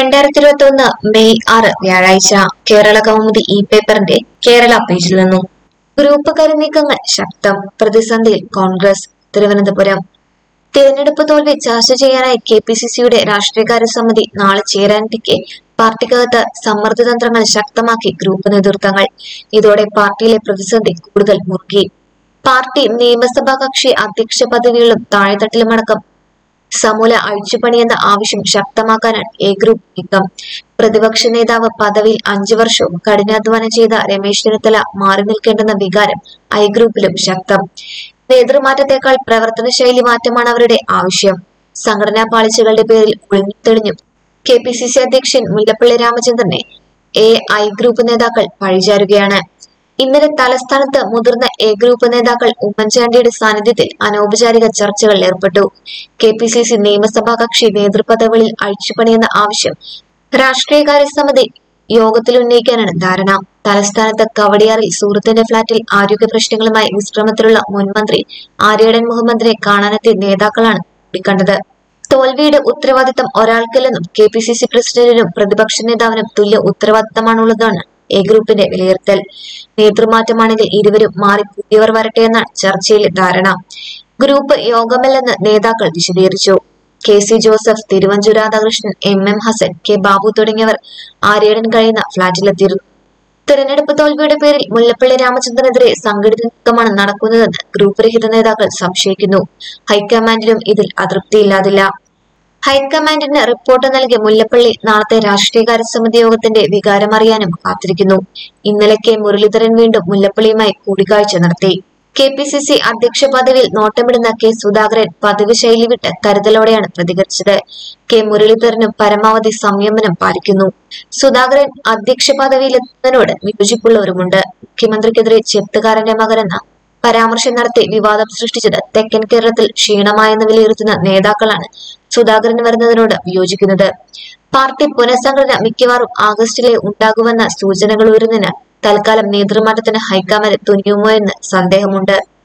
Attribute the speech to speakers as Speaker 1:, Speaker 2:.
Speaker 1: രണ്ടായിരത്തി ഇരുപത്തി ഒന്ന് മെയ് ആറ് വ്യാഴാഴ്ച കേരള കൗമുദി ഇ പേപ്പറിന്റെ കേരള പേജിൽ നിന്നും ഗ്രൂപ്പ് കരുനീക്കങ്ങൾ ശക്തം പ്രതിസന്ധിയിൽ കോൺഗ്രസ് തിരുവനന്തപുരം തിരഞ്ഞെടുപ്പ് തോൽവി ചർച്ച ചെയ്യാനായി കെ പി സി സിയുടെ രാഷ്ട്രീയകാര്യ സമിതി നാളെ ചേരാനിരിക്കെ പാർട്ടിക്കകത്ത് സമ്മർദ്ദതന്ത്രങ്ങൾ ശക്തമാക്കി ഗ്രൂപ്പ് നേതൃത്വങ്ങൾ ഇതോടെ പാർട്ടിയിലെ പ്രതിസന്ധി കൂടുതൽ മുറുകി പാർട്ടി നിയമസഭാ കക്ഷി അധ്യക്ഷ പദവികളും താഴെത്തട്ടിലുമടക്കം സമൂല അഴിച്ചുപണിയെന്ന ആവശ്യം ശക്തമാക്കാനാണ് എ ഗ്രൂപ്പ് നീക്കം പ്രതിപക്ഷ നേതാവ് പദവിയിൽ അഞ്ചു വർഷവും കഠിനാധ്വാനം ചെയ്ത രമേശ് ചെന്നിത്തല മാറി നിൽക്കേണ്ടെന്ന വികാരം ഐ ഗ്രൂപ്പിലും ശക്തം നേതൃമാറ്റത്തെക്കാൾ പ്രവർത്തന ശൈലി മാറ്റമാണ് അവരുടെ ആവശ്യം സംഘടനാ പാളിച്ചകളുടെ പേരിൽ ഒളിഞ്ഞുതെളിഞ്ഞും കെ പി സി സി അധ്യക്ഷൻ മുല്ലപ്പള്ളി രാമചന്ദ്രനെ എ ഐ ഗ്രൂപ്പ് നേതാക്കൾ പഴിചാരുകയാണ് ഇന്നലെ തലസ്ഥാനത്ത് മുതിർന്ന എ ഗ്രൂപ്പ് നേതാക്കൾ ഉമ്മൻചാണ്ടിയുടെ സാന്നിധ്യത്തിൽ അനൗപചാരിക ചർച്ചകളിൽ ഏർപ്പെട്ടു കെ പി സി സി നിയമസഭാ കക്ഷി നേതൃപദവികളിൽ അഴിച്ചുപണിയെന്ന ആവശ്യം രാഷ്ട്രീയകാര്യ സമിതി യോഗത്തിൽ ഉന്നയിക്കാനാണ് ധാരണ തലസ്ഥാനത്ത് കവടിയാറിൽ സുഹൃത്തിന്റെ ഫ്ളാറ്റിൽ ആരോഗ്യ പ്രശ്നങ്ങളുമായി വിശ്രമത്തിലുള്ള മുൻമന്ത്രി ആര്യടൻ മുഹമ്മദിനെ കാണാനെത്തിയ നേതാക്കളാണ് കൂടിക്കണ്ടത് തോൽവിയുടെ ഉത്തരവാദിത്തം ഒരാൾക്കില്ലെന്നും കെ പി സി സി പ്രസിഡന്റിനും പ്രതിപക്ഷ നേതാവിനും തുല്യ ഉത്തരവാദിത്തമാണുള്ളതാണ് എ ഗ്രൂപ്പിന്റെ വിലയിരുത്തൽ നേതൃമാറ്റമാണെങ്കിൽ ഇരുവരും മാറി പുതിയവർ വരട്ടെ എന്നാണ് ചർച്ചയിലെ ധാരണ ഗ്രൂപ്പ് യോഗമല്ലെന്ന് നേതാക്കൾ വിശദീകരിച്ചു K C Joseph Thiruvanchoor Radhakrishnan M M Hassan K Babu തുടങ്ങിയവർ ആര്യടൻ കഴിയുന്ന ഫ്ളാറ്റിലെത്തിയിരുന്നു തെരഞ്ഞെടുപ്പ് തോൽവിയുടെ പേരിൽ മുല്ലപ്പള്ളി രാമചന്ദ്രനെതിരെ സംഘടിത നീക്കമാണ് നടക്കുന്നതെന്ന് ഗ്രൂപ്പ് രഹിത നേതാക്കൾ സംശയിക്കുന്നു ഹൈക്കമാൻഡിലും ഇതിൽ അതൃപ്തിയില്ലാതില്ല ഹൈക്കമാൻഡിന് റിപ്പോർട്ട് നൽകിയ മുല്ലപ്പള്ളി നാളത്തെ രാഷ്ട്രീയകാര്യ സമിതി യോഗത്തിന്റെ വികാരമറിയാനും കാത്തിരിക്കുന്നു ഇന്നലെ കെ മുരളീധരൻ വീണ്ടും മുല്ലപ്പള്ളിയുമായി കൂടിക്കാഴ്ച നടത്തി കെ പി സി സി അധ്യക്ഷ പദവിയിൽ നോട്ടമിടുന്ന കെ സുധാകരൻ പതിവ് ശൈലി വിട്ട് കരുതലോടെയാണ് പ്രതികരിച്ചത് കെ മുരളീധരനും പരമാവധി സംയമനം പാലിക്കുന്നു സുധാകരൻ അധ്യക്ഷ പദവിയിലെത്തുന്നതിനോട് വിയോജിപ്പുള്ളവരുമുണ്ട് മുഖ്യമന്ത്രിക്കെതിരെ ചെത്തുകാരന്റെ മകനെന്ന പരാമർശം നടത്തി വിവാദം സൃഷ്ടിച്ചത് തെക്കൻ കേരളത്തിൽ ക്ഷീണമായെന്ന് വിലയിരുത്തുന്ന നേതാക്കളാണ് സുധാകരൻ വരുന്നതിനോട് വിയോജിക്കുന്നത് പാർട്ടി പുനഃസംഘടന മിക്കവാറും ആഗസ്റ്റിലെ ഉണ്ടാകുമെന്ന സൂചനകൾ ഉയരുന്നതിന് തൽക്കാലം നേതൃമാറ്റത്തിന് ഹൈക്കമാൻഡ് തുനിയുമോ എന്ന് സന്ദേഹമുണ്ട്